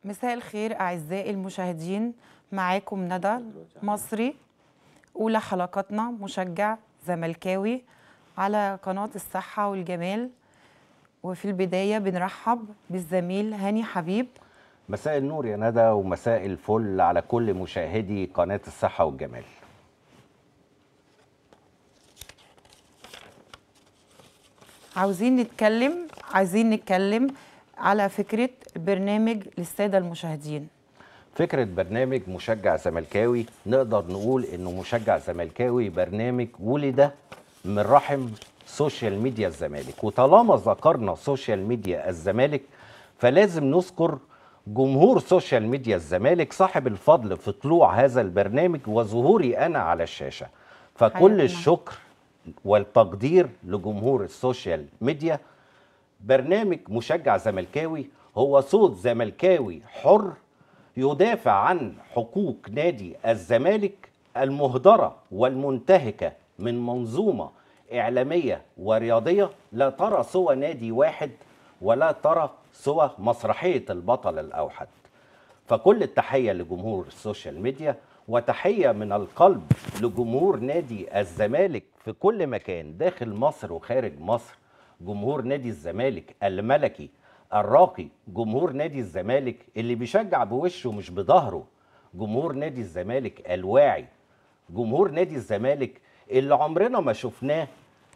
مساء الخير أعزائي المشاهدين معاكم ندى مصري أولى حلقاتنا مشجع زملكاوي على قناة الصحة والجمال وفي البداية بنرحب بالزميل هاني حبيب مساء النور يا ندى ومساء الفل على كل مشاهدي قناة الصحة والجمال عاوزين نتكلم عايزين نتكلم على فكرة برنامج للسادة المشاهدين فكرة برنامج مشجع زملكاوي نقدر نقول انه مشجع زملكاوي برنامج ولد من رحم سوشيال ميديا الزمالك وطالما ذكرنا سوشيال ميديا الزمالك فلازم نذكر جمهور سوشيال ميديا الزمالك صاحب الفضل في طلوع هذا البرنامج وظهوري انا على الشاشة فكل حياتنا. الشكر والتقدير لجمهور السوشيال ميديا برنامج مشجع زملكاوي هو صوت زملكاوي حر يدافع عن حقوق نادي الزمالك المهدرة والمنتهكة من منظومة إعلامية ورياضية لا ترى سوى نادي واحد ولا ترى سوى مسرحية البطل الأوحد فكل التحية لجمهور السوشيال ميديا وتحية من القلب لجمهور نادي الزمالك في كل مكان داخل مصر وخارج مصر جمهور نادي الزمالك الملكي الراقي جمهور نادي الزمالك اللي بيشجع بوشه مش بظهره جمهور نادي الزمالك الواعي جمهور نادي الزمالك اللي عمرنا ما شفناه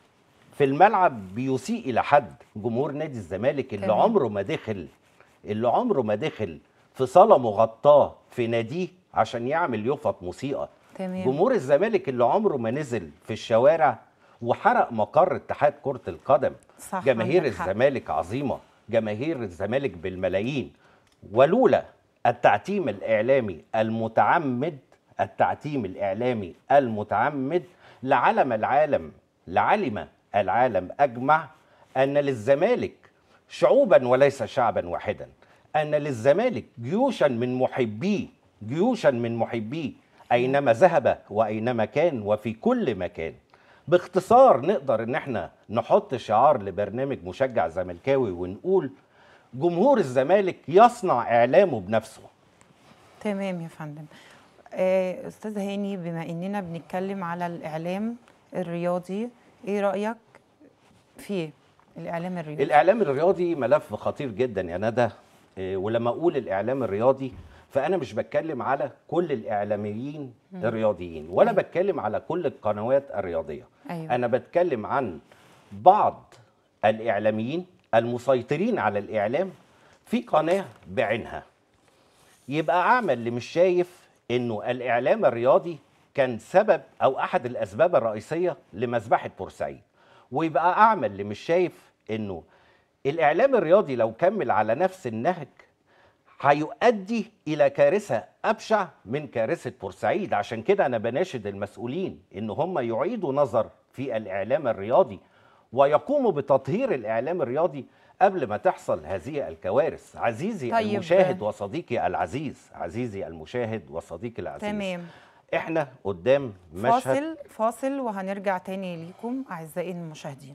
في الملعب بيسيء الى حد جمهور نادي الزمالك اللي تمام. عمره ما دخل اللي عمره ما دخل في صاله مغطاه في ناديه عشان يعمل يفط موسيقى تمام جمهور الزمالك اللي عمره ما نزل في الشوارع وحرق مقر اتحاد كرة القدم صح جماهير عندك حق. الزمالك عظيمة جماهير الزمالك بالملايين ولولا التعتيم الإعلامي المتعمد التعتيم الإعلامي المتعمد لعلم العالم لعلم العالم أجمع أن للزمالك شعوبا وليس شعبا واحدا أن للزمالك جيوشا من محبيه جيوشا من محبيه أينما ذهب وأينما كان وفي كل مكان باختصار نقدر ان احنا نحط شعار لبرنامج مشجع زملكاوي ونقول جمهور الزمالك يصنع اعلامه بنفسه تمام يا فندم آه، أستاذ هاني بما إننا بنتكلم على الإعلام الرياضي إيه رأيك فيه الإعلام الرياضي الاعلام الرياضي ملف خطير جدا يا ندى إيه، ولما اقول الاعلام الرياضي فانا مش بتكلم على كل الاعلاميين الرياضيين ولا أيوة. بتكلم على كل القنوات الرياضيه أيوة. انا بتكلم عن بعض الاعلاميين المسيطرين على الاعلام في قناه بعينها يبقى اعمى اللي مش شايف انه الاعلام الرياضي كان سبب او احد الاسباب الرئيسيه لمذبحه بورسعيد ويبقى اعمى اللي مش شايف انه الاعلام الرياضي لو كمل على نفس النهج هيؤدي الى كارثه ابشع من كارثه بورسعيد عشان كده انا بناشد المسؤولين ان هم يعيدوا نظر في الاعلام الرياضي ويقوموا بتطهير الاعلام الرياضي قبل ما تحصل هذه الكوارث عزيزي طيب. طيب. المشاهد وصديقي العزيز عزيزي المشاهد وصديقي العزيز تمام احنا قدام مشهد فاصل فاصل وهنرجع تاني ليكم أعزائي المشاهدين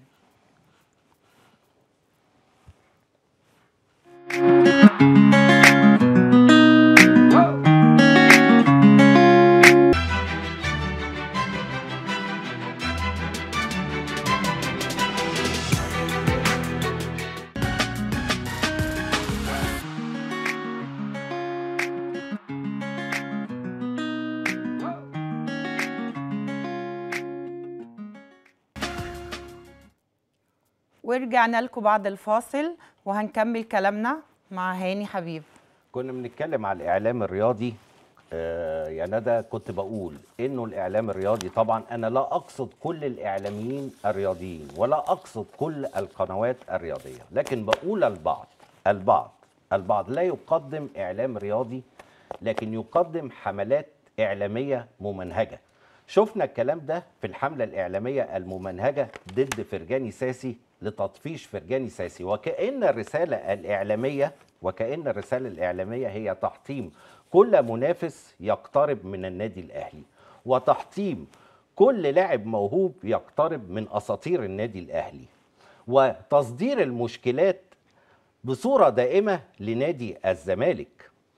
ورجعنا لكم بعد الفاصل وهنكمل كلامنا مع هاني حبيب كنا بنتكلم على الاعلام الرياضي آه يا ندى كنت بقول انه الاعلام الرياضي طبعا انا لا اقصد كل الاعلاميين الرياضيين ولا اقصد كل القنوات الرياضيه لكن بقول البعض البعض البعض لا يقدم اعلام رياضي لكن يقدم حملات اعلاميه ممنهجه شفنا الكلام ده في الحمله الاعلاميه الممنهجه ضد فرجاني ساسي لتطفيش فرجاني ساسي وكأن الرسالة الإعلامية وكأن الرسالة الإعلامية هي تحطيم كل منافس يقترب من النادي الأهلي وتحطيم كل لاعب موهوب يقترب من أساطير النادي الأهلي وتصدير المشكلات بصورة دائمة لنادي الزمالك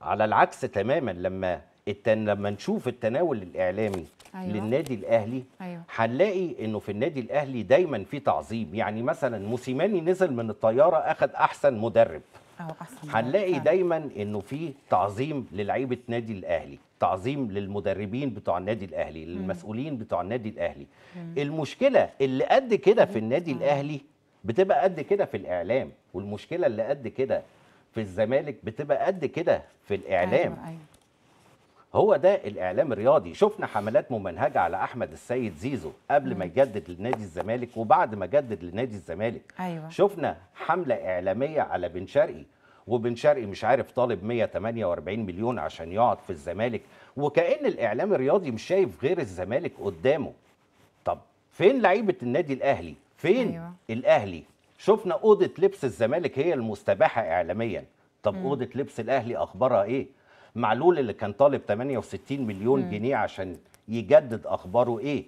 على العكس تماما لما التن... لما نشوف التناول الاعلامي أيوة. أيوة. للنادي الاهلي ايوه هنلاقي انه في النادي الاهلي دايما في تعظيم يعني مثلا موسيماني نزل من الطياره اخذ احسن مدرب اهو احسن هنلاقي فعلا. دايما انه في تعظيم للعيبه نادي الاهلي تعظيم للمدربين بتوع النادي الاهلي للمسؤولين بتوع النادي الاهلي المشكله اللي قد كده في النادي الاهلي بتبقى قد كده في الاعلام والمشكله اللي قد كده في الزمالك بتبقى قد كده في الاعلام ايوه ايوه هو ده الاعلام الرياضي شفنا حملات ممنهجه على احمد السيد زيزو قبل ما يجدد لنادي الزمالك وبعد ما جدد لنادي الزمالك ايوه شفنا حمله اعلاميه على بن شرقي وبن شرقي مش عارف طالب 148 مليون عشان يقعد في الزمالك وكأن الاعلام الرياضي مش شايف غير الزمالك قدامه طب فين لعيبه النادي الاهلي فين أيوة. الاهلي شفنا اوضه لبس الزمالك هي المستباحه اعلاميا طب اوضه لبس الاهلي اخبارها ايه معلول اللي كان طالب 68 مليون جنيه عشان يجدد اخباره ايه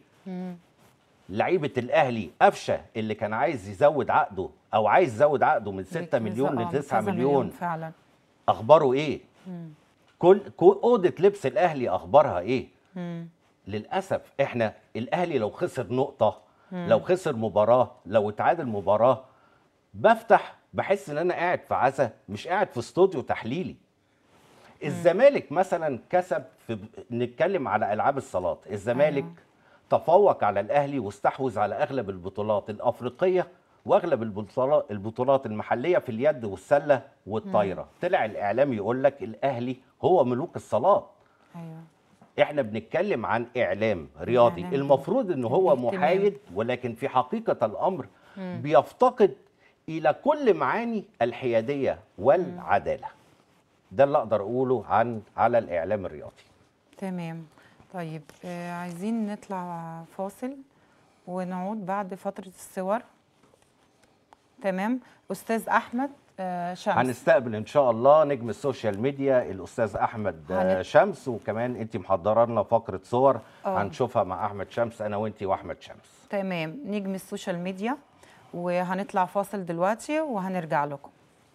لعيبه الاهلي قفشه اللي كان عايز يزود عقده او عايز يزود عقده من 6 مليون ل 9 كذا مليون فعلا اخباره ايه كل كل اوضه لبس الاهلي اخبارها ايه مم. للاسف احنا الاهلي لو خسر نقطه لو خسر مباراه لو اتعادل مباراه بفتح بحس ان انا قاعد في عزا مش قاعد في استوديو تحليلي الزمالك مثلا كسب في نتكلم على العاب الصالات الزمالك أيوة. تفوق على الاهلي واستحوذ على اغلب البطولات الافريقيه واغلب البطولات البطولات المحليه في اليد والسله والطايره طلع الاعلام يقول لك الاهلي هو ملوك الصالات ايوه احنا بنتكلم عن اعلام رياضي إعلام المفروض ان هو الاهتمام. محايد ولكن في حقيقه الامر بيفتقد الى كل معاني الحياديه والعداله ده اللي اقدر اقوله عن على الاعلام الرياضي تمام طيب آه عايزين نطلع فاصل ونعود بعد فترة الصور تمام أستاذ أحمد آه شمس هنستقبل ان شاء الله نجم السوشيال ميديا الاستاذ احمد آه، هنت- شمس وكمان انت محضره لنا فقره صور آه. هنشوفها مع احمد شمس انا وانت واحمد شمس تمام نجم السوشيال ميديا وهنطلع فاصل دلوقتي وهنرجع لكم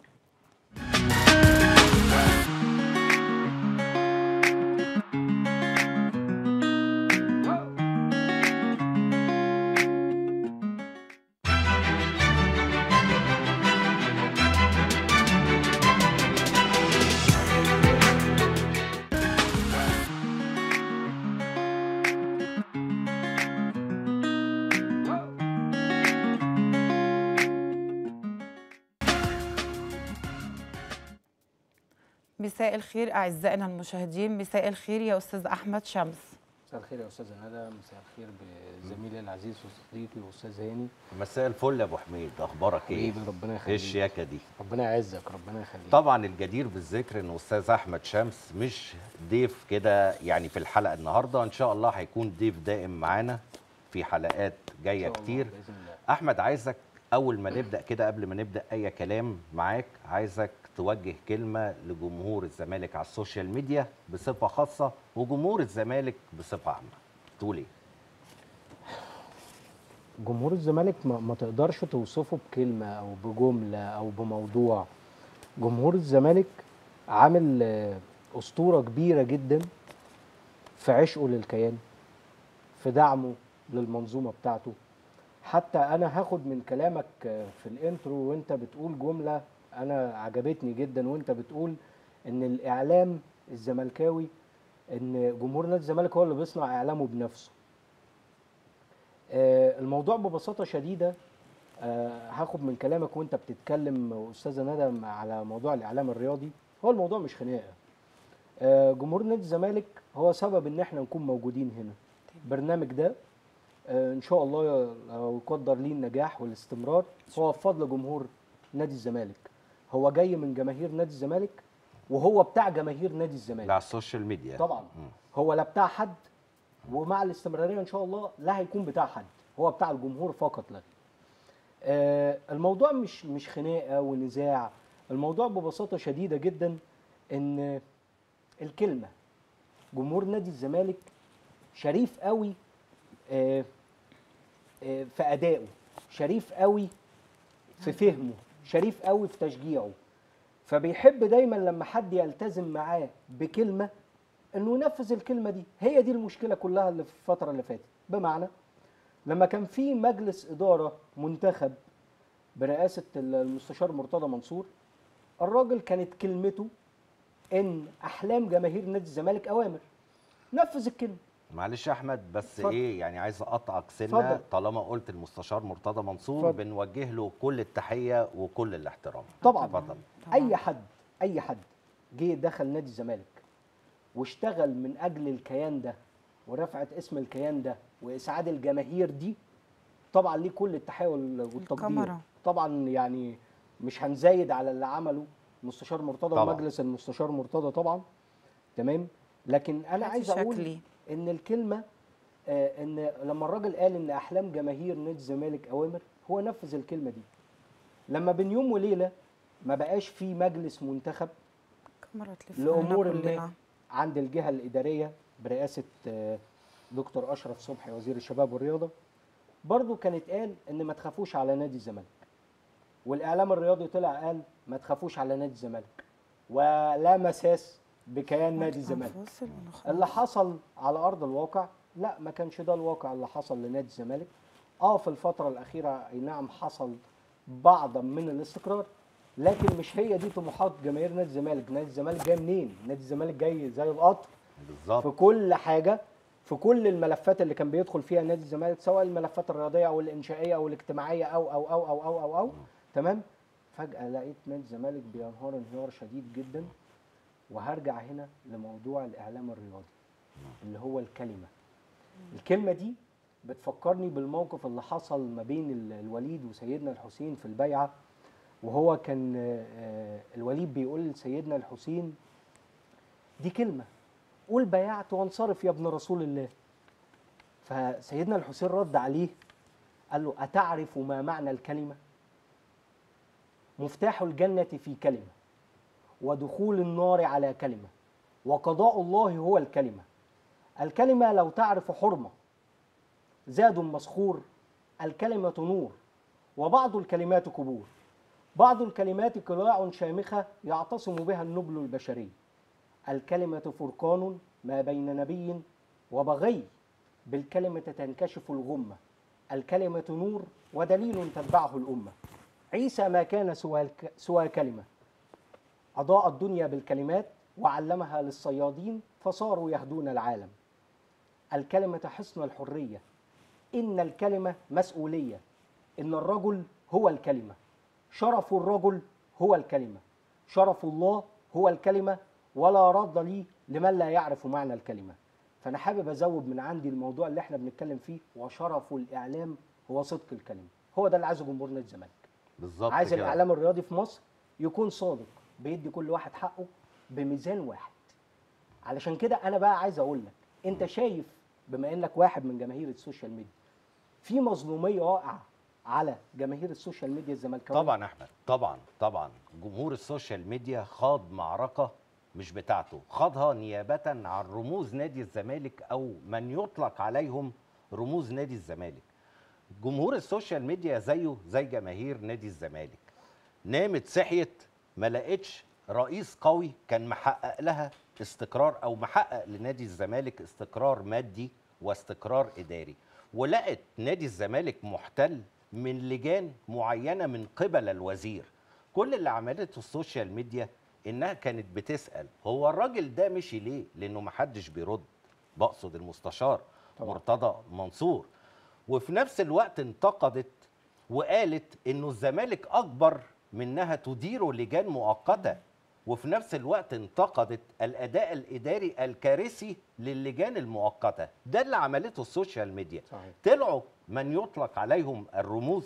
مساء الخير أعزائنا المشاهدين مساء الخير يا أستاذ أحمد شمس مساء الخير يا استاذه ندى مساء الخير بزميلي العزيز وصديقي واستاذ هاني مساء الفل يا ابو حميد اخبارك ايه حبيبي ربنا ايه يخليك الشياكه دي ربنا يعزك ربنا يخليك طبعا الجدير بالذكر ان استاذ احمد شمس مش ضيف كده يعني في الحلقه النهارده ان شاء الله هيكون ضيف دائم معانا في حلقات إن جايه شاء الله كتير باذن الله احمد عايزك اول ما نبدا كده قبل ما نبدا اي كلام معاك عايزك توجه كلمه لجمهور الزمالك على السوشيال ميديا بصفه خاصه وجمهور الزمالك بصفه عامه تقول ايه جمهور الزمالك ما, ما تقدرش توصفه بكلمه او بجمله او بموضوع جمهور الزمالك عامل آه، اسطوره كبيره جدا في عشقه للكيان في دعمه للمنظومه بتاعته حتى انا هاخد من كلامك آه، في الانترو وانت بتقول جمله انا عجبتني جدا وانت بتقول ان الاعلام الزملكاوي ان جمهور نادي الزمالك هو اللي بيصنع اعلامه بنفسه آه، الموضوع ببساطه شديده آه، هاخد من كلامك وانت بتتكلم استاذه ندى على موضوع الاعلام الرياضي هو الموضوع مش خناقه آه، جمهور نادي الزمالك هو سبب ان احنا نكون موجودين هنا البرنامج ده آه، ان شاء الله لو يقدر ليه النجاح والاستمرار هو بفضل جمهور نادي الزمالك هو جاي من جماهير نادي الزمالك وهو بتاع جماهير نادي الزمالك على السوشيال ميديا طبعا هو لا بتاع حد ومع الاستمراريه ان شاء الله لا هيكون بتاع حد هو بتاع الجمهور فقط لا غير. آه الموضوع مش مش خناقه ونزاع الموضوع ببساطه شديده جدا ان الكلمه جمهور نادي الزمالك شريف قوي آه آه في ادائه شريف قوي في فهمه شريف قوي في تشجيعه فبيحب دايما لما حد يلتزم معاه بكلمه انه ينفذ الكلمه دي هي دي المشكله كلها اللي في الفتره اللي فاتت بمعنى لما كان في مجلس اداره منتخب برئاسه المستشار مرتضى منصور الراجل كانت كلمته ان احلام جماهير نادي الزمالك اوامر نفذ الكلمه معلش يا احمد بس اتفضل. ايه يعني عايز اقطعك سنه اتفضل. طالما قلت المستشار مرتضى منصور اتفضل. بنوجه له كل التحيه وكل الاحترام طبعا اتفضل اي حد اي حد جه دخل نادي الزمالك واشتغل من اجل الكيان ده ورفعه اسم الكيان ده واسعاد الجماهير دي طبعا ليه كل التحيه وال- والتقدير الكاميرا. طبعا يعني مش هنزايد على اللي عمله مستشار مرتضى طبعا. ومجلس المستشار مرتضى طبعا تمام لكن انا هاتي عايز اقول شكلي. ان الكلمه آه ان لما الراجل قال ان احلام جماهير نادي الزمالك اوامر هو نفذ الكلمه دي لما بين يوم وليله ما بقاش في مجلس منتخب كاميرا تلف لامور علينا ما كلنا. عند الجهه الاداريه برئاسه آه، دكتور اشرف صبحي وزير الشباب والرياضه برضو كانت قال ان ما تخافوش على نادي الزمالك والاعلام الرياضي طلع قال ما تخافوش على نادي الزمالك ولا مساس بكيان نادي الزمالك هنفصل ونخلص. اللي حصل على ارض الواقع لا ما كانش ده الواقع اللي حصل لنادي الزمالك اه في الفتره الاخيره اي نعم حصل بعضا من الاستقرار لكن مش هي دي طموحات جماهير نادي الزمالك نادي الزمالك جاي منين نادي الزمالك جاي زي القطر في بالظبط كل حاجه في كل الملفات اللي كان بيدخل فيها نادي الزمالك سواء الملفات الرياضيه او الانشائيه او الاجتماعيه او او او او او او, أو تمام فجاه لقيت نادي الزمالك بينهار انهيار شديد جدا وهرجع هنا لموضوع الاعلام الرياضي اللي هو الكلمه الكلمه دي بتفكرني بالموقف اللي حصل ما بين ال- الوليد وسيدنا الحسين في البيعه وهو كان آه، آه، الوليد بيقول لسيدنا الحسين دي كلمه قول بايعت وانصرف يا ابن رسول الله فسيدنا الحسين رد عليه قال له أتعرف ما معنى الكلمة مفتاح الجنة في كلمة ودخول النار على كلمة وقضاء الله هو الكلمة الكلمة لو تعرف حرمة زاد مسخور الكلمة نور وبعض الكلمات كبور بعض الكلمات قلاع شامخة يعتصم بها النبل البشري الكلمة فرقان ما بين نبي وبغي بالكلمة تنكشف الغمة الكلمة نور ودليل تتبعه الأمة عيسى ما كان سوى, الك... سوى كلمة أضاء الدنيا بالكلمات وعلمها للصيادين فصاروا يهدون العالم الكلمة حصن الحرية إن الكلمة مسؤولية إن الرجل هو الكلمة شرف الرجل هو الكلمة شرف الله هو الكلمة ولا رد لي لمن لا يعرف معنى الكلمة فأنا حابب أزود من عندي الموضوع اللي احنا بنتكلم فيه وشرف الإعلام هو صدق الكلمة هو ده اللي عايزه جمهور نادي الزمالك بالظبط عايز كده. الإعلام الرياضي في مصر يكون صادق بيدي كل واحد حقه بميزان واحد علشان كده أنا بقى عايز أقول لك أنت شايف بما إنك واحد من جماهير السوشيال ميديا في مظلومية واقعة على جماهير السوشيال ميديا الزمالكاويه طبعا احمد طبعا طبعا جمهور السوشيال ميديا خاض معركه مش بتاعته خاضها نيابه عن رموز نادي الزمالك او من يطلق عليهم رموز نادي الزمالك جمهور السوشيال ميديا زيه زي جماهير نادي الزمالك نامت صحيت ما لقتش رئيس قوي كان محقق لها استقرار او محقق لنادي الزمالك استقرار مادي واستقرار اداري ولقت نادي الزمالك محتل من لجان معينه من قبل الوزير كل اللي عملته السوشيال ميديا انها كانت بتسال هو الراجل ده مشي ليه لانه محدش بيرد بقصد المستشار طبعا. مرتضى منصور وفي نفس الوقت انتقدت وقالت انه الزمالك اكبر منها تدير لجان مؤقته وفي نفس الوقت انتقدت الاداء الاداري الكارثي للجان المؤقته ده اللي عملته السوشيال ميديا صحيح. طلعوا من يطلق عليهم الرموز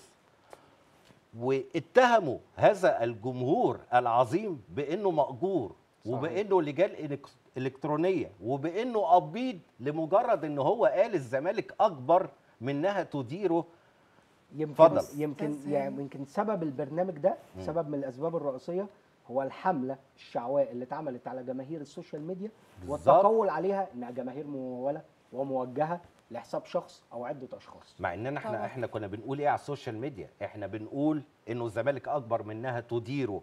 واتهموا هذا الجمهور العظيم بانه مأجور صحيح. وبانه لجان إلك- الكترونيه وبانه ابيض لمجرد ان هو قال الزمالك اكبر منها تديره يمكن اتفضل. يمكن إزاي؟ يعني يمكن سبب البرنامج ده سبب من الاسباب الرئيسيه هو الحمله الشعواء اللي اتعملت على جماهير السوشيال ميديا بالظبط. والتقول عليها انها جماهير مموله وموجهه لحساب شخص او عده اشخاص مع اننا احنا طبعا. احنا كنا بنقول ايه على السوشيال ميديا احنا بنقول انه الزمالك اكبر منها تديره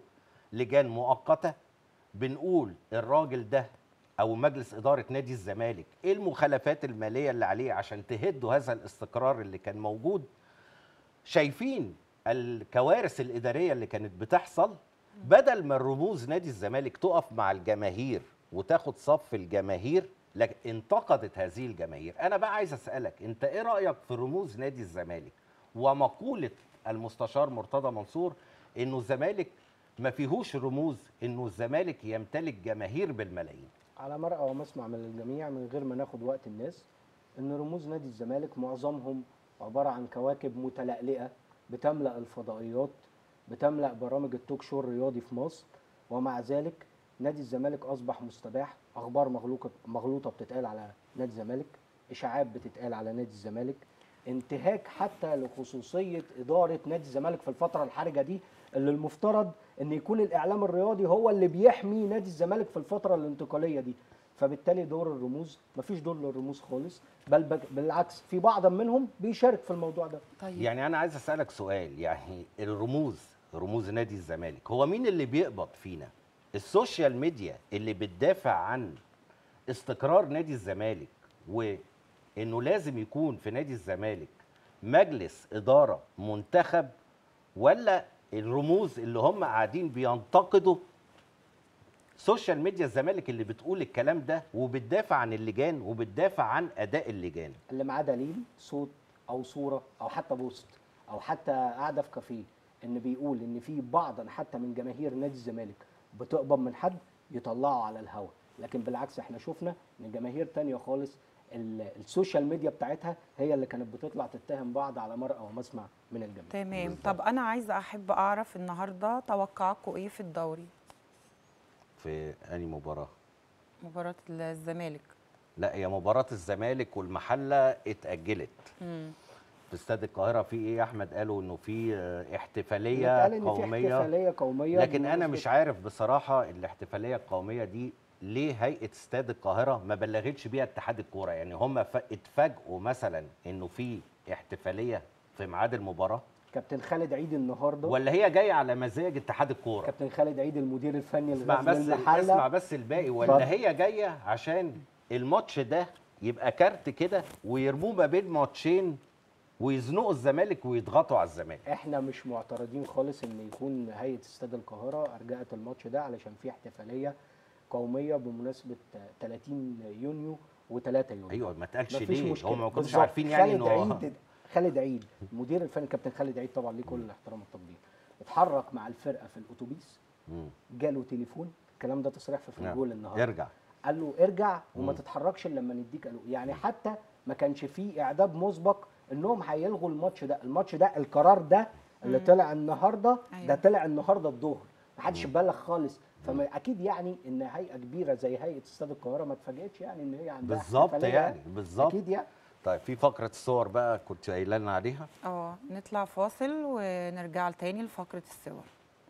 لجان مؤقته بنقول الراجل ده او مجلس اداره نادي الزمالك ايه المخالفات الماليه اللي عليه عشان تهدوا هذا الاستقرار اللي كان موجود شايفين الكوارث الاداريه اللي كانت بتحصل بدل ما الرموز نادي الزمالك تقف مع الجماهير وتاخد صف الجماهير لكن انتقدت هذه الجماهير انا بقى عايز اسالك انت ايه رايك في رموز نادي الزمالك ومقوله المستشار مرتضى منصور انه الزمالك ما فيهوش رموز انه الزمالك يمتلك جماهير بالملايين على مرأى ومسمع من الجميع من غير ما ناخد وقت الناس ان رموز نادي الزمالك معظمهم عباره عن كواكب متلألئه بتملأ الفضائيات بتملأ برامج التوك شو الرياضي في مصر ومع ذلك نادي الزمالك اصبح مستباح اخبار مغلوطه مغلوطه بتتقال على نادي الزمالك اشاعات بتتقال على نادي الزمالك انتهاك حتى لخصوصيه اداره نادي الزمالك في الفتره الحرجه دي اللي المفترض ان يكون الاعلام الرياضي هو اللي بيحمي نادي الزمالك في الفتره الانتقاليه دي فبالتالي دور الرموز مفيش دور للرموز خالص بل بك- بالعكس في بعض منهم بيشارك في الموضوع ده طيب يعني انا عايز اسالك سؤال يعني الرموز رموز نادي الزمالك هو مين اللي بيقبض فينا السوشيال ميديا اللي بتدافع عن استقرار نادي الزمالك وانه لازم يكون في نادي الزمالك مجلس اداره منتخب ولا الرموز اللي هم قاعدين بينتقدوا سوشيال ميديا الزمالك اللي بتقول الكلام ده وبتدافع عن اللجان وبتدافع عن اداء اللجان اللي معاه دليل صوت او صوره او حتى بوست او حتى قاعده في كافيه ان بيقول ان في بعضا حتى من جماهير نادي الزمالك بتقبض من حد يطلعوا على الهوا لكن بالعكس احنا شفنا ان جماهير تانية خالص ال- السوشيال ميديا بتاعتها هي اللي كانت بتطلع تتهم بعض على مرأى ومسمع من الجميع تمام طب انا عايزه احب اعرف النهارده توقعاتكم ايه في الدوري في انهي مباراه مباراه الزمالك لا هي مباراة الزمالك والمحلة اتأجلت مم. في استاد القاهرة في ايه يا احمد قالوا انه في آه، احتفالية بيتقال ان في قومية احتفاليه قوميه لكن انا بمناسبة- مش عارف بصراحة الاحتفالية القومية دي ليه هيئة استاد القاهرة ما بلغتش بيها اتحاد الكورة يعني هم ف- اتفاجئوا مثلا انه في احتفالية في ميعاد المباراة كابتن خالد عيد النهارده ولا هي جاية على مزاج اتحاد الكورة كابتن خالد عيد المدير الفني اسمع الغزل بس المحله اسمع بس الباقي ولا اتفضل. هي جايه عشان الماتش ده يبقى كارت كده ويرموه ما بين ماتشين ويزنقوا الزمالك ويضغطوا على الزمالك احنا مش معترضين خالص ان يكون هيئه استاد القاهره ارجعت الماتش ده علشان في احتفاليه قوميه بمناسبه 30 يونيو و3 يونيو ايوه ما تقالش مفيش ليه مشكله هم ما كانوش بالظبط. عارفين يعني خالد انه عيد خالد عيد المدير الفني كابتن خالد عيد طبعا ليه كل الاحترام والتقدير اتحرك مع الفرقه في الاتوبيس مم. جاله تليفون الكلام ده تصريح في نعم. الجول النهارده ارجع قال له ارجع وما مم. تتحركش الا لما نديك قالوا يعني حتى ما كانش فيه اعداد مسبق انهم هيلغوا الماتش ده الماتش ده القرار ده اللي طلع النهارده أيوة. ده طلع النهارده الظهر ما حدش بلغ خالص فما اكيد يعني ان هيئه كبيره زي هيئه استاد القاهره ما اتفاجئتش يعني ان هي عندها بالظبط احتفالية. يعني بالظبط اكيد يعني طيب في فقره الصور بقى كنت قايله لنا عليها اه نطلع فاصل ونرجع تاني لفقره الصور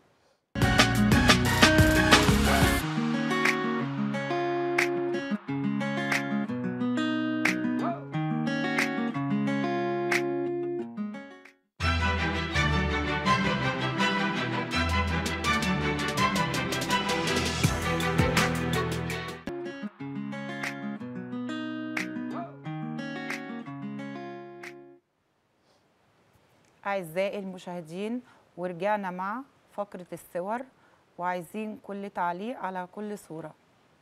أعزائي المشاهدين ورجعنا مع فقرة الصور وعايزين كل تعليق على كل صورة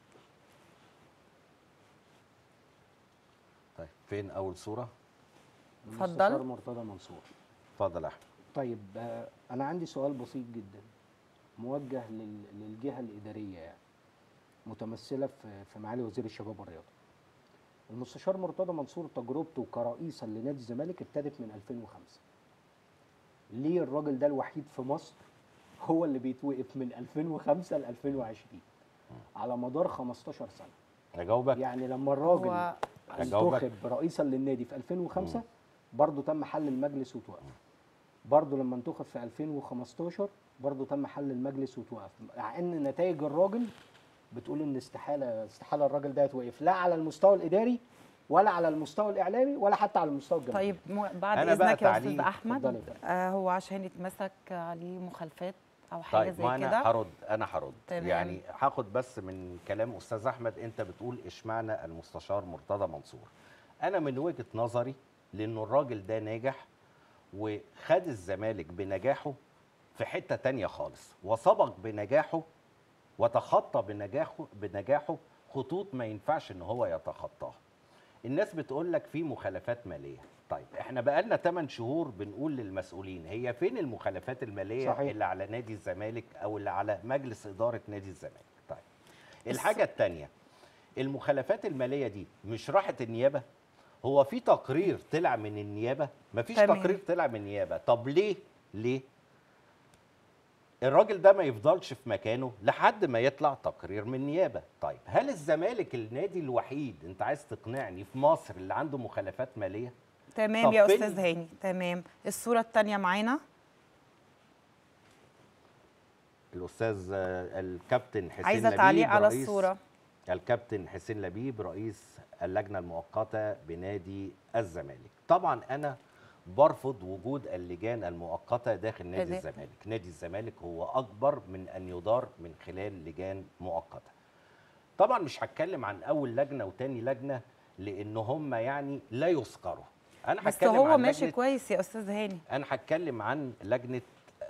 طيب فين اول صوره اتفضل. المستشار مرتضى منصور اتفضل يا احمد طيب آه، انا عندي سؤال بسيط جدا موجه لل- للجهه الاداريه يعني متمثله في في معالي وزير الشباب والرياضه المستشار مرتضى منصور تجربته كرئيسا لنادي الزمالك ابتدت من 2005 ليه الراجل ده الوحيد في مصر هو اللي بيتوقف من 2005 ل 2020 على مدار 15 سنه اجاوبك يعني لما الراجل هو أجاوبك. انتخب رئيسا للنادي في 2005 برضه تم حل المجلس وتوقف برضه لما انتخب في 2015 برضه تم حل المجلس وتوقف مع ان نتائج الراجل بتقول ان استحاله استحاله الراجل ده يتوقف لا على المستوى الاداري ولا على المستوى الاعلامي ولا حتى على المستوى الجماهيري طيب مو- بعد أنا بقى إذنك يا تعليق. أستاذ أحمد اتفضلي يا فندم. آه هو عشان اتمسك عليه مخالفات او حاجه طيب زي ما انا كده هرد انا هرد تمام. يعني هاخد بس من كلام استاذ احمد انت بتقول اشمعنى المستشار مرتضى منصور انا من وجهه نظري لانه الراجل ده ناجح وخد الزمالك بنجاحه في حته تانية خالص وسبق بنجاحه وتخطى بنجاحه بنجاحه خطوط ما ينفعش ان هو يتخطاها الناس بتقول لك في مخالفات ماليه طيب احنا بقالنا 8 شهور بنقول للمسؤولين هي فين المخالفات الماليه صحيح. اللي على نادي الزمالك او اللي على مجلس اداره نادي الزمالك طيب الحاجه الثانيه المخالفات الماليه دي مش راحت النيابه هو في تقرير طلع من النيابه مفيش تمام. تقرير طلع من النيابه طب ليه ليه الراجل ده ما يفضلش في مكانه لحد ما يطلع تقرير من النيابه طيب هل الزمالك النادي الوحيد انت عايز تقنعني في مصر اللي عنده مخالفات ماليه تمام طب يا فين- استاذ هاني تمام الصوره الثانيه معانا الاستاذ آه، الكابتن حسين عايزه لبيب تعليق على رئيس- الصوره الكابتن حسين لبيب رئيس اللجنه المؤقته بنادي الزمالك طبعا انا برفض وجود اللجان المؤقته داخل نادي أداء. الزمالك نادي الزمالك هو اكبر من ان يدار من خلال لجان مؤقته طبعا مش هتكلم عن اول لجنه وتاني لجنه لان هم يعني لا يذكروا انا بس هتكلم هو عن ماشي لجنة- كويس يا استاذ هاني انا هتكلم عن لجنه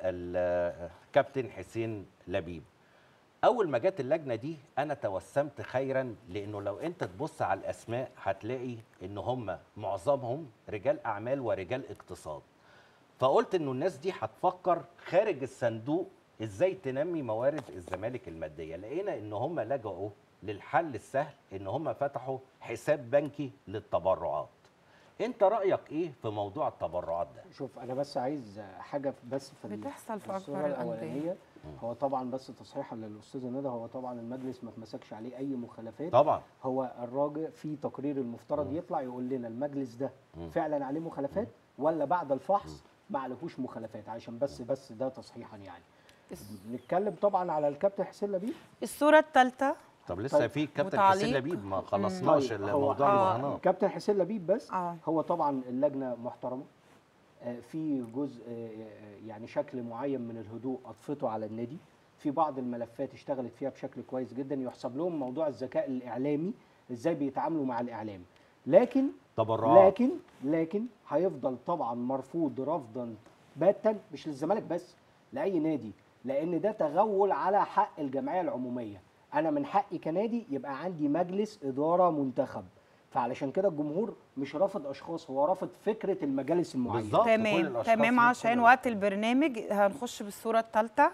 الكابتن حسين لبيب اول ما جت اللجنه دي انا توسمت خيرا لانه لو انت تبص على الاسماء هتلاقي ان هم معظمهم رجال اعمال ورجال اقتصاد فقلت انه الناس دي هتفكر خارج الصندوق ازاي تنمي موارد الزمالك الماديه لقينا ان هم لجأوا للحل السهل ان هم فتحوا حساب بنكي للتبرعات انت رايك ايه في موضوع التبرعات ده شوف انا بس عايز حاجه بس في ال- بتحصل في الصورة أكبر الأندية. الاولانيه هو طبعا بس تصحيحا للاستاذ ندى هو طبعا المجلس ما اتمسكش عليه اي مخالفات طبعا هو الراجل في تقرير المفترض يطلع يقول لنا المجلس ده فعلا عليه مخالفات ولا بعد الفحص ما عليهوش مخالفات عشان بس بس ده تصحيحا يعني نتكلم طبعا على الكابتن حسين لبيب الصوره الثالثه طب لسه طيب. في كابتن وتعليق؟ حسين لبيب ما خلصناش طيب، هو- الموضوع آه. المهنات كابتن حسين لبيب بس اه هو طبعا اللجنه محترمه آه، في جزء آه، آه، يعني شكل معين من الهدوء اضفته على النادي في بعض الملفات اشتغلت فيها بشكل كويس جدا يحسب لهم موضوع الذكاء الاعلامي ازاي بيتعاملوا مع الاعلام لكن تبرعات لكن لكن هيفضل طبعا مرفوض رفضا باتا مش للزمالك بس لاي نادي لان ده تغول على حق الجمعيه العموميه انا من حقي كنادي يبقى عندي مجلس اداره منتخب فعلشان كده الجمهور مش رافض اشخاص هو رافض فكره المجالس المعينه بالظبط كل تمام الأشخاص تمام ليهم عشان كل وقت البرنامج هنخش بالصوره الثالثه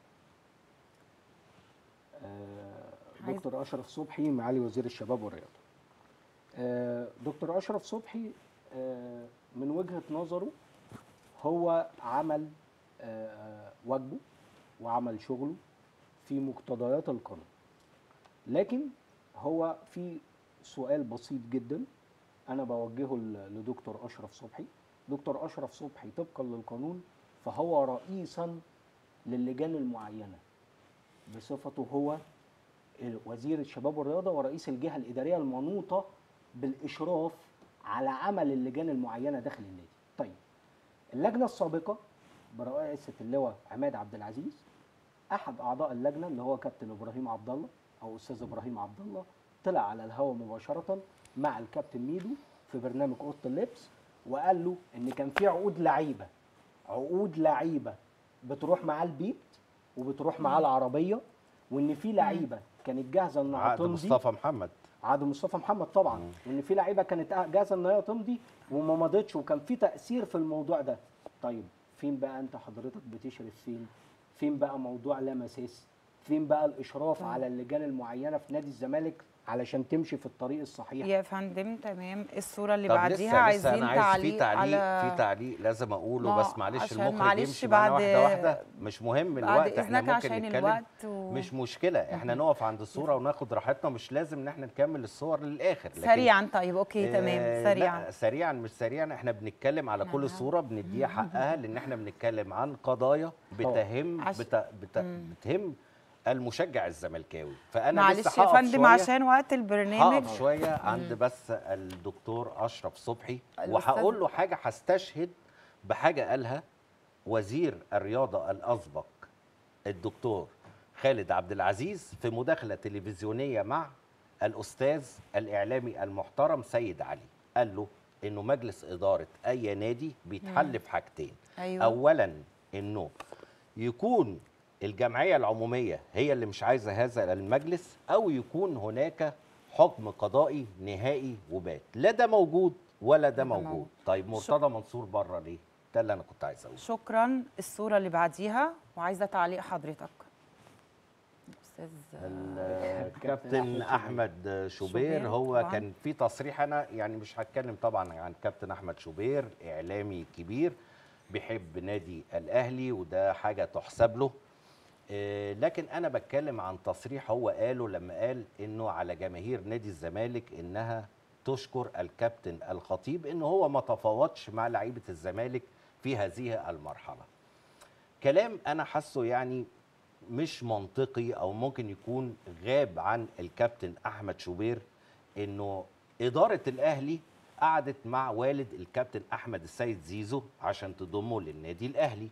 آه، عايز- دكتور اشرف صبحي معالي وزير الشباب والرياضه آه، دكتور اشرف صبحي آه، من وجهه نظره هو عمل آه، واجبه وعمل شغله في مقتضيات القانون لكن هو في سؤال بسيط جدا انا بوجهه ل- لدكتور اشرف صبحي دكتور اشرف صبحي طبقا للقانون فهو رئيسا للجان المعينه بصفته هو وزير الشباب والرياضه ورئيس الجهه الاداريه المنوطه بالاشراف على عمل اللجان المعينه داخل النادي. طيب اللجنه السابقه برئاسه اللواء عماد عبد العزيز احد اعضاء اللجنه اللي هو كابتن ابراهيم عبد الله او استاذ ابراهيم عبد الله طلع على الهواء مباشره مع الكابتن ميدو في برنامج اوضه اللبس وقال له ان كان في عقود لعيبه عقود لعيبه بتروح معاه البيت وبتروح معاه العربيه وان في لعيبه كانت جاهزه انها عقد تمضي مصطفى محمد عقد مصطفى محمد طبعا وان في لعيبه كانت جاهزه ان هي تمضي وما مضتش وكان في تاثير في الموضوع ده طيب فين بقى انت حضرتك بتشرف فين فين بقى موضوع لا مساس فين بقى الاشراف على اللجان المعينه في نادي الزمالك علشان تمشي في الطريق الصحيح يا فندم تمام الصوره اللي طب بعديها لسه لسه عايزين انا عايز تعليق في تعليق على في تعليق لازم اقوله ما بس معلش عشان المخرج معلش يمشي معانا بعد- واحده واحده مش مهم بعد الوقت احنا إذنك ممكن عشان نتكلم الوقت و- مش مشكله احنا نقف عند الصوره وناخد راحتنا مش لازم ان احنا نكمل الصور للاخر لكن سريعا طيب اوكي آه، تمام لا، سريعا سريعا مش سريعا احنا بنتكلم على كل صوره بنديها حقها لان احنا بنتكلم عن قضايا بتهم عش- بت... بت... بتهم المشجع الزملكاوي فانا معلش لسه يا هقف فندم شوية- عشان وقت البرنامج هقف شويه عند بس الدكتور اشرف صبحي الأستاذ- وهقول له حاجه هستشهد بحاجه قالها وزير الرياضه الاسبق الدكتور خالد عبد العزيز في مداخله تلفزيونيه مع الاستاذ الاعلامي المحترم سيد علي قال له انه مجلس اداره اي نادي بيتحل في حاجتين أيوة. اولا انه يكون الجمعيه العموميه هي اللي مش عايزه هذا المجلس او يكون هناك حكم قضائي نهائي وبات لا ده موجود ولا ده ده موجود موجود. طيب مرتضى منصور بره ليه ده اللي انا كنت عايز اقوله شكرا الصوره اللي بعديها وعايزه تعليق حضرتك استاذ الكابتن احمد شوبير شوبير هو طبعاً. كان في تصريح انا يعني مش هتكلم طبعا عن كابتن احمد شوبير اعلامي كبير بيحب نادي الاهلي وده حاجه تحسب له آه، لكن انا بتكلم عن تصريح هو قاله لما قال انه على جماهير نادي الزمالك انها تشكر الكابتن الخطيب انه هو ما تفاوضش مع لعيبه الزمالك في هذه المرحله كلام انا حاسه يعني مش منطقي او ممكن يكون غاب عن الكابتن احمد شوبير انه اداره الاهلي قعدت مع والد الكابتن احمد السيد زيزو عشان تضمه للنادي الاهلي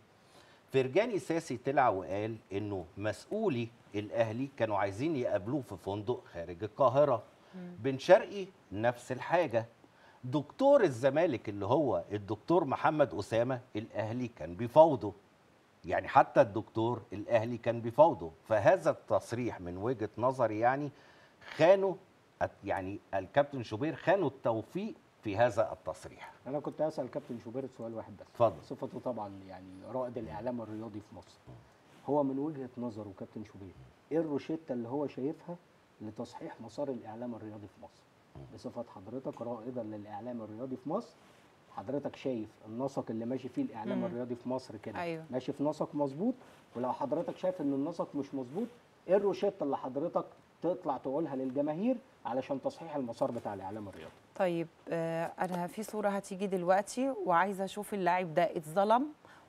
فرجاني ساسي طلع وقال انه مسؤولي الاهلي كانوا عايزين يقابلوه في فندق خارج القاهره بن شرقي نفس الحاجه دكتور الزمالك اللي هو الدكتور محمد اسامه الاهلي كان بيفاوضه يعني حتى الدكتور الاهلي كان بيفاوضه فهذا التصريح من وجهه نظري يعني خانوا يعني الكابتن شوبير خانوا التوفيق في هذا التصريح انا كنت اسال كابتن شوبير سؤال واحد بس اتفضل. صفته طبعا يعني رائد الاعلام الرياضي في مصر هو من وجهه نظره كابتن شوبير ايه الروشته اللي هو شايفها لتصحيح مسار الاعلام الرياضي في مصر بصفه حضرتك رائدا للاعلام الرياضي في مصر حضرتك شايف النسق اللي ماشي فيه الاعلام مم. الرياضي في مصر كده أيوة. ماشي في نسق مظبوط ولو حضرتك شايف ان النسق مش مظبوط ايه الروشته اللي حضرتك تطلع تقولها للجماهير علشان تصحيح المسار بتاع الاعلام الرياضي طيب آه، انا في صوره هتيجي دلوقتي وعايزه اشوف اللاعب ده اتظلم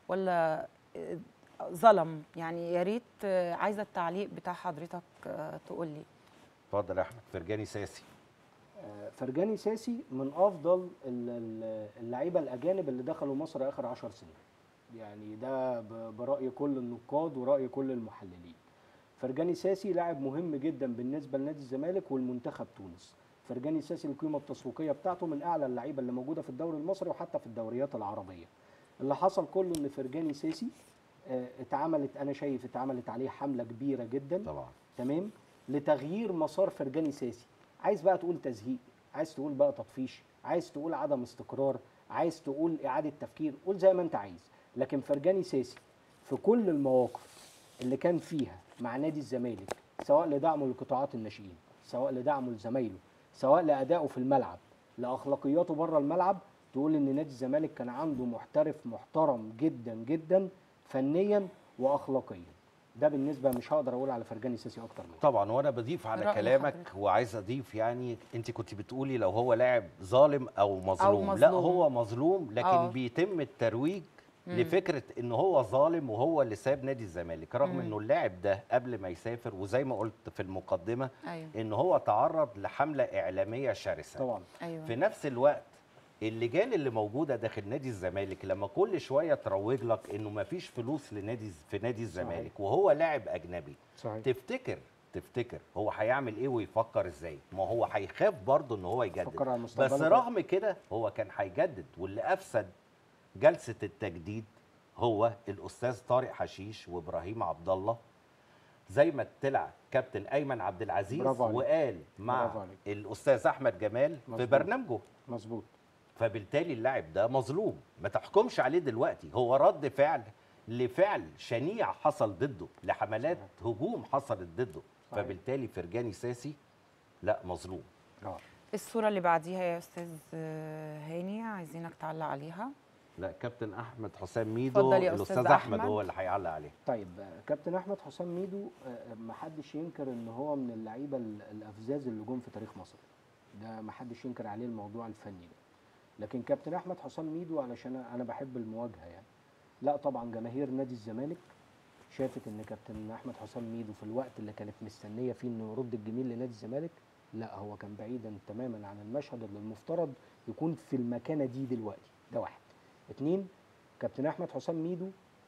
ولا آه، ظلم يعني يا ريت آه، عايزه التعليق بتاع حضرتك آه، تقول لي اتفضل يا احمد فرجاني ساسي آه، فرجاني ساسي من افضل ال- ال- اللعيبه الاجانب اللي دخلوا مصر اخر عشر سنين يعني ده ب- براي كل النقاد وراي كل المحللين فرجاني ساسي لاعب مهم جدا بالنسبه لنادي الزمالك والمنتخب تونس فرجاني ساسي القيمه التسويقيه بتاعته من اعلى اللعيبه اللي موجوده في الدوري المصري وحتى في الدوريات العربيه اللي حصل كله ان فرجاني ساسي آه، اتعملت انا شايف اتعملت عليه حمله كبيره جدا طبعا تمام لتغيير مسار فرجاني ساسي عايز بقى تقول تزهيق عايز تقول بقى تطفيش عايز تقول عدم استقرار عايز تقول اعاده تفكير قول زي ما انت عايز لكن فرجاني ساسي في كل المواقف اللي كان فيها مع نادي الزمالك سواء لدعمه لقطاعات الناشئين سواء لدعمه لزمايله سواء لادائه في الملعب لاخلاقياته بره الملعب تقول ان نادي الزمالك كان عنده محترف محترم جدا جدا فنيا واخلاقيا ده بالنسبه مش هقدر اقول على فرجاني ساسي اكتر من كده. طبعا وانا بضيف على رأي كلامك حضرتك. وعايز اضيف يعني انت كنت بتقولي لو هو لاعب ظالم او مظلوم, لا مظلوم. هو مظلوم لكن آه. بيتم الترويج لفكره ان هو ظالم وهو اللي ساب نادي الزمالك رغم مم. انه اللاعب ده قبل ما يسافر وزي ما قلت في المقدمه ايوه ان هو تعرض لحمله اعلاميه شرسه طبعا ايوه في نفس الوقت اللجان اللي موجوده داخل نادي الزمالك لما كل شويه تروج لك انه مفيش فلوس لنادي في نادي الزمالك وهو لاعب اجنبي صحيح تفتكر تفتكر هو هيعمل ايه ويفكر ازاي ما هو هيخاف برضه ان هو يجدد فكر على مستقبله بس طبعاً. رغم كده هو كان هيجدد واللي افسد جلسه التجديد هو الاستاذ طارق حشيش وابراهيم عبد الله زي ما طلع كابتن ايمن عبد العزيز برافو عليك. وقال مع برافو عليك. الاستاذ احمد جمال في مظبوط. برنامجه مظبوط فبالتالي اللاعب ده مظلوم ما تحكمش عليه دلوقتي هو رد فعل لفعل شنيع حصل ضده لحملات هجوم حصلت ضده صحيح. فبالتالي فرجاني ساسي لا مظلوم اه الصوره اللي بعديها يا استاذ آه، هاني عايزينك تعلق عليها لا كابتن احمد حسام ميدو اتفضل يا الاستاذ أستاذ احمد أحمد. هو اللي هيعلق عليه طيب آه، كابتن احمد حسام ميدو آه، ما حدش ينكر ان هو من اللعيبه ال- الافزاز اللي جم في تاريخ مصر ده ما حدش ينكر عليه الموضوع الفني ده لكن كابتن احمد حسام ميدو علشان انا بحب المواجهه يعني لا طبعا جماهير نادي الزمالك شافت ان كابتن احمد حسام ميدو في الوقت اللي كانت مستنيه فيه انه يرد الجميل لنادي الزمالك لا هو كان بعيدا تماما عن المشهد اللي المفترض يكون في المكانه دي دلوقتي ده واحد اتنين كابتن احمد حسام ميدو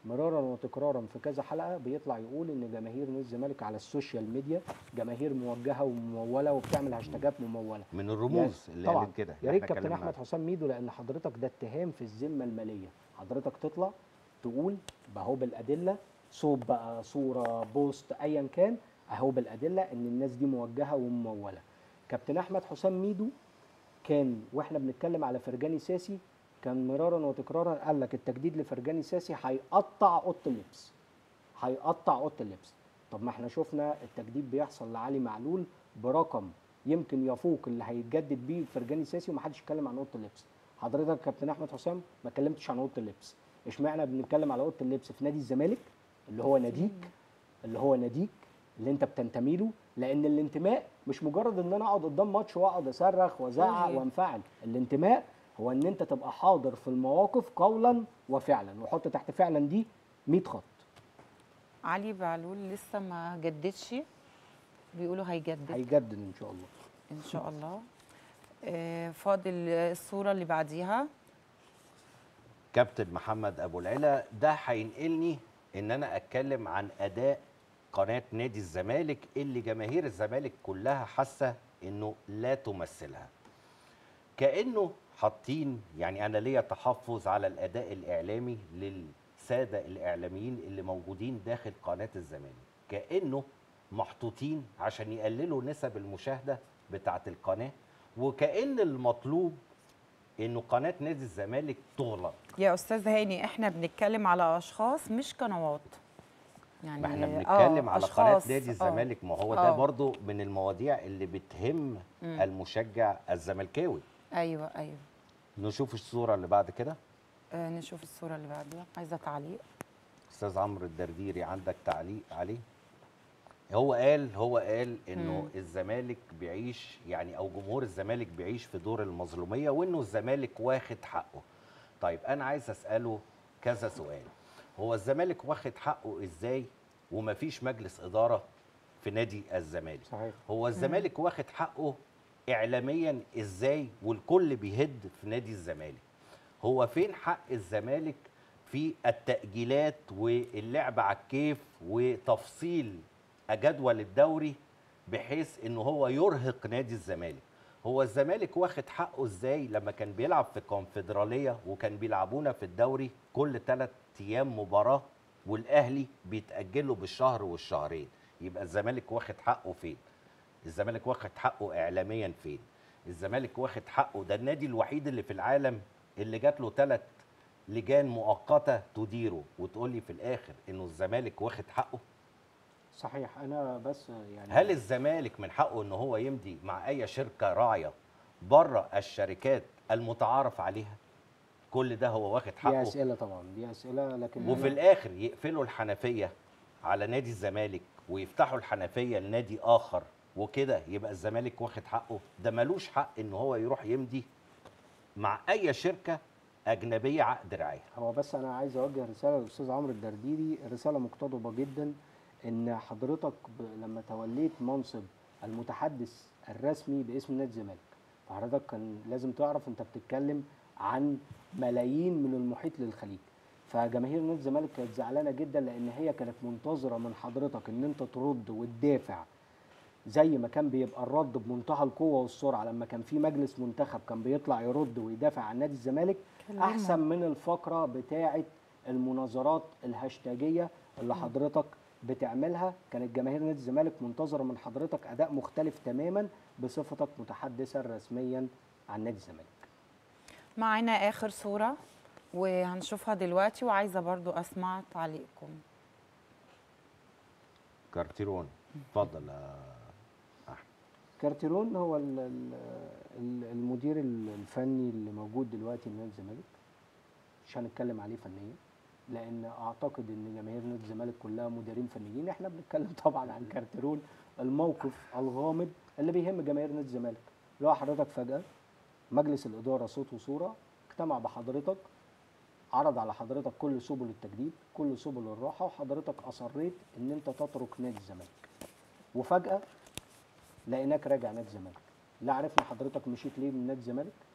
مرارا وتكرارا في كذا حلقه بيطلع يقول ان جماهير نادي الزمالك على السوشيال ميديا جماهير موجهه ومموله وبتعمل هاشتاجات مموله من الرموز يا- اللي طبعا قالت كده يا ريت إحنا كابتن اتكلمنا احمد حسام ميدو لان حضرتك ده اتهام في الذمه الماليه حضرتك تطلع تقول اهو بالادله صوت بقى صوره بوست ايا كان اهو بالادله ان الناس دي موجهه ومموله كابتن احمد حسام ميدو كان واحنا بنتكلم على فرجاني ساسي كان مرارا وتكرارا قال لك التجديد لفرجاني ساسي هيقطع اوضه اللبس هيقطع اوضه اللبس طب ما احنا شفنا التجديد بيحصل لعلي معلول برقم يمكن يفوق اللي هيتجدد بيه فرجاني ساسي ومحدش اتكلم عن اوضه اللبس حضرتك يا كابتن احمد حسام ما اتكلمتش عن اوضه اللبس اشمعنى بنتكلم على اوضه اللبس في نادي الزمالك اللي هو ناديك اللي هو ناديك اللي انت بتنتمي له لان الانتماء مش مجرد ان انا اقعد قدام ماتش واقعد اصرخ وازعق طيب. وانفعل الانتماء هو ان انت تبقى حاضر في المواقف قولا وفعلا وحط تحت فعلا دي 100 خط علي بعلول لسه ما جددش بيقولوا هيجدد هيجدد ان شاء الله ان شاء الله آه، فاضل الصوره اللي بعديها كابتن محمد ابو العلا ده هينقلني ان انا اتكلم عن اداء قناه نادي الزمالك اللي جماهير الزمالك كلها حاسه انه لا تمثلها كانه حاطين يعني انا ليا تحفظ على الاداء الاعلامي للساده الاعلاميين اللي موجودين داخل قناه الزمالك كانه محطوطين عشان يقللوا نسب المشاهده بتاعه القناه وكان المطلوب انه قناه نادي الزمالك تغلق يا استاذ هاني احنا بنتكلم على اشخاص مش قنوات يعني ما احنا آه، بنتكلم على قناه أشخاص، نادي آه. الزمالك ما هو ده آه. برضو من المواضيع اللي بتهم مم. المشجع الزملكاوي ايوه ايوه نشوف الصوره اللي بعد كده آه نشوف الصوره اللي بعديها عايزه تعليق استاذ عمرو الدرديري عندك تعليق عليه هو قال هو قال انه مم. الزمالك بيعيش يعني او جمهور الزمالك بيعيش في دور المظلوميه وانه الزمالك واخد حقه طيب انا عايز اساله كذا سؤال هو الزمالك واخد حقه ازاي ومفيش مجلس اداره في نادي الزمالك صحيح هو الزمالك واخد حقه اعلاميا ازاي والكل بيهد في نادي الزمالك هو فين حق الزمالك في التأجيلات واللعب على الكيف وتفصيل جدول الدوري بحيث ان هو يرهق نادي الزمالك هو الزمالك واخد حقه ازاي لما كان بيلعب في الكونفدراليه وكان بيلعبونا في الدوري كل ثلاث ايام مباراه والاهلي بيتاجلوا بالشهر والشهرين يبقى الزمالك واخد حقه فين الزمالك واخد حقه اعلاميا فين الزمالك واخد حقه ده النادي الوحيد اللي في العالم اللي جات له ثلاث لجان مؤقته تديره وتقول لي في الاخر انه الزمالك واخد حقه صحيح انا بس يعني هل الزمالك من حقه ان هو يمضي مع اي شركه راعيه بره الشركات المتعارف عليها كل ده هو واخد دي حقه اسئله طبعا دي اسئله لكن وفي أنا- الاخر يقفلوا الحنفيه على نادي الزمالك ويفتحوا الحنفيه لنادي اخر وكده يبقى الزمالك واخد حقه ده ملوش حق ان هو يروح يمضي مع اي شركه اجنبيه عقد رعايه هو بس انا عايز اوجه رساله للاستاذ عمرو الدرديري رساله مقتضبه جدا ان حضرتك ب... لما توليت منصب المتحدث الرسمي باسم نادي الزمالك فحضرتك كان لازم تعرف انت بتتكلم عن ملايين من المحيط للخليج فجماهير نادي الزمالك كانت زعلانه جدا لان هي كانت منتظره من حضرتك ان انت ترد وتدافع زي ما كان بيبقى الرد بمنتهى القوه والسرعه لما كان في مجلس منتخب كان بيطلع يرد ويدافع عن نادي الزمالك كلمه. احسن من الفقره بتاعه المناظرات الهاشتاجيه اللي حضرتك بتعملها كانت جماهير نادي الزمالك منتظره من حضرتك اداء مختلف تماما بصفتك متحدثا رسميا عن نادي الزمالك معانا اخر صوره وهنشوفها دلوقتي وعايزه برضو اسمع تعليقكم كارتيرون اتفضل يا احمد كارتيرون هو ال- ال- ال- المدير الفني اللي موجود دلوقتي لنادي الزمالك مش هنتكلم عليه فنيا لان اعتقد ان جماهير نادي الزمالك كلها مديرين فنيين احنا بنتكلم طبعا عن كارتيرون الموقف الغامض اللي بيهم جماهير نادي الزمالك اللي هو حضرتك فجاه مجلس الاداره صوت وصوره اجتمع بحضرتك عرض على حضرتك كل سبل التجديد كل سبل الراحه وحضرتك اصريت ان انت تترك نادي الزمالك وفجاه لقيناك راجع نادي الزمالك لا عرفنا حضرتك مشيت ليه من نادي الزمالك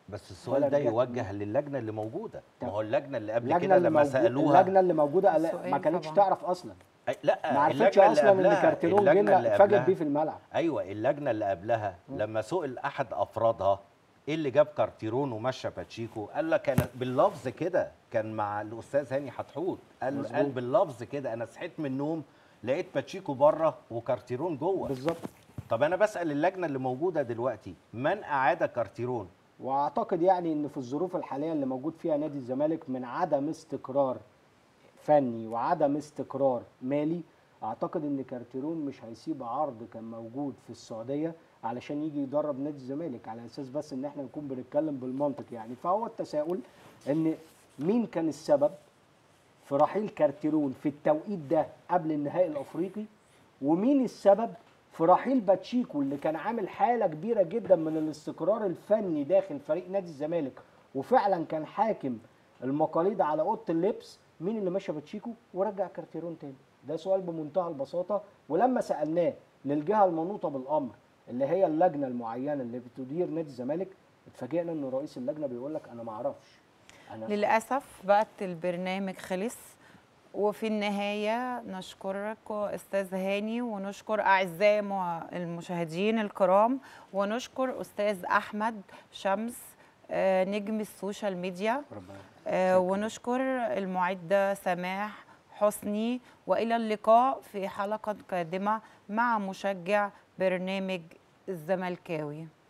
بس السؤال ولا ده رجعت يوجه للجنه اللي موجوده ما طب. هو اللجنه اللي قبل اللجنه كده اللي لما موجود سالوها اللجنه اللي موجوده لا- السؤال ما كانتش طبعاً. تعرف اصلا أي- لا ما عرفتش اللجنة اللي اصلا ان قبلها- كارتيرون اللجنة اللي جينا اتفاجئ قبلها- بيه في الملعب ايوه اللجنه اللي قبلها لما سئل احد افرادها ايه اللي جاب كارتيرون ومشى باتشيكو قال لك انا باللفظ كده كان مع الاستاذ هاني حتحوت قال مظبوط. قال باللفظ كده انا صحيت من النوم لقيت باتشيكو بره وكارتيرون جوه بالظبط طب انا بسال اللجنه اللي موجوده دلوقتي من اعاد كارتيرون واعتقد يعني ان في الظروف الحاليه اللي موجود فيها نادي الزمالك من عدم استقرار فني وعدم استقرار مالي اعتقد ان كارتيرون مش هيسيب عرض كان موجود في السعوديه علشان يجي يدرب نادي الزمالك على اساس بس ان احنا نكون بنتكلم بالمنطق يعني فهو التساؤل ان مين كان السبب في رحيل كارتيرون في التوقيت ده قبل النهائي الافريقي ومين السبب في رحيل باتشيكو اللي كان عامل حاله كبيره جدا من الاستقرار الفني داخل فريق نادي الزمالك وفعلا كان حاكم المقاليد على اوضه اللبس مين اللي مشى باتشيكو ورجع كارتيرون تاني ده سؤال بمنتهى البساطه ولما سالناه للجهه المنوطه بالامر اللي هي اللجنه المعينه اللي بتدير نادي الزمالك اتفاجئنا ان رئيس اللجنه بيقول لك انا ما اعرفش انا للأسف وقت البرنامج خلص وفي النهاية نشكرك أستاذ هاني ونشكر أعزائي مع- المشاهدين الكرام ونشكر أستاذ أحمد شمس آه، نجم السوشيال ميديا ربنا آه، ونشكر المعدة سماح حسني وإلى اللقاء في حلقة قادمة مع مشجع برنامج الزملكاوي